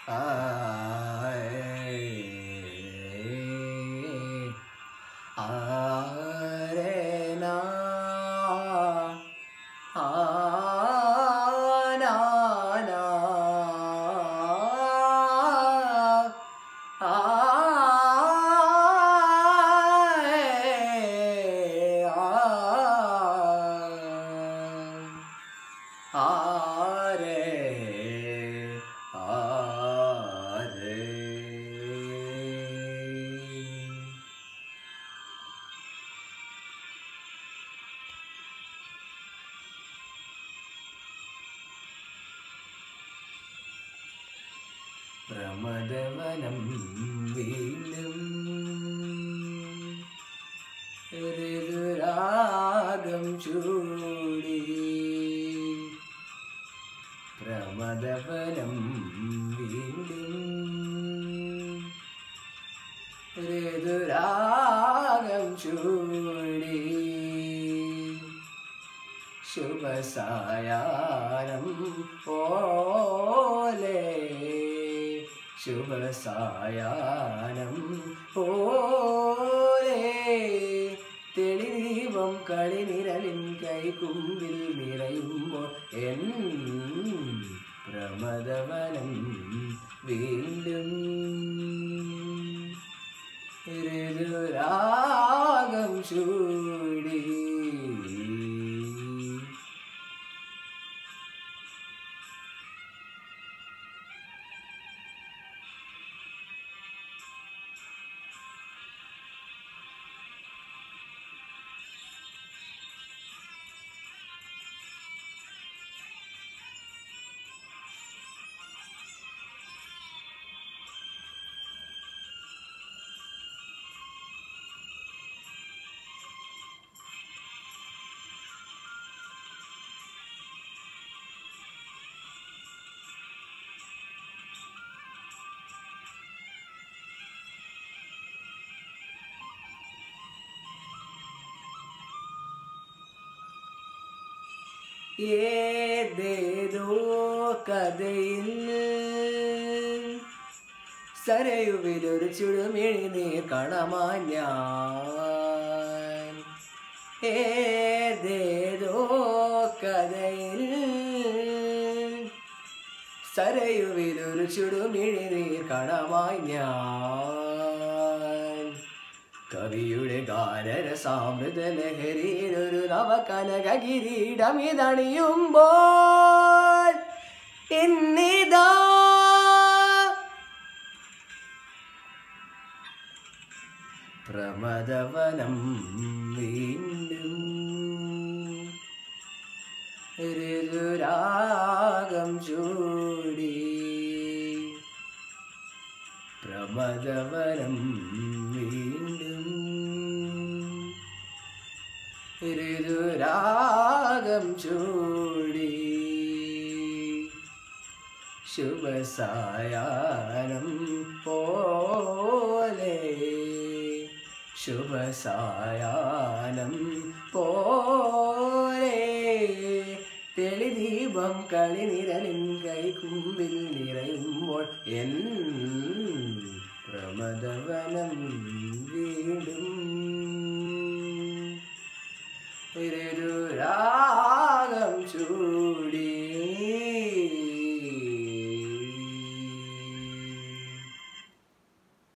ആരേ ആരേ പ്രമദവനം വീണ്ടും ഋതുരാഗം ചൂടി പ്രമദവനം വീണ്ടും ഋതുരാഗം ചൂടി ശുഭസായാനം പോലെ ശുഭസായാനം പോലെ തെളിദീപം കളിനിരലിൻ കൈകുമ്പിൽ നിറയുമ്പോൾ എൻ പ്രമദവനം വീണ്ടും ഋതുരാഗം ചൂടി ഏതേതോ കഥയിൽ സരയുവിലൊരു ചുടുമിഴി നീ കണമാൻ ഞാൻ ഏതേതോ കഥയിൽ സരയുവിലൊരു ചുടുമിഴി നീ കണമായി ഞാൻ കവിയുടെ ഗാനരസാമൃത ലഹരിയിലൊരു നവകനക കിരീടമിതണിയുമ്പോൾ ഇന്നിതാ പ്രമദവനം വീണ്ടും ഋതുരാഗം ചൂടി പ്രമദവനം വീണ്ടും ഋതുരാഗം ചൂടി ശുഭസായാനം പോലെ ശുഭസായാനം പോലെ തെളിദീപം കളിനിരലിൻ കൈക്കുമ്പിൽ നിറയുമ്പോൾ എൻ പ്രമദവനം വീടും ഋതുരാഗം ചൂടി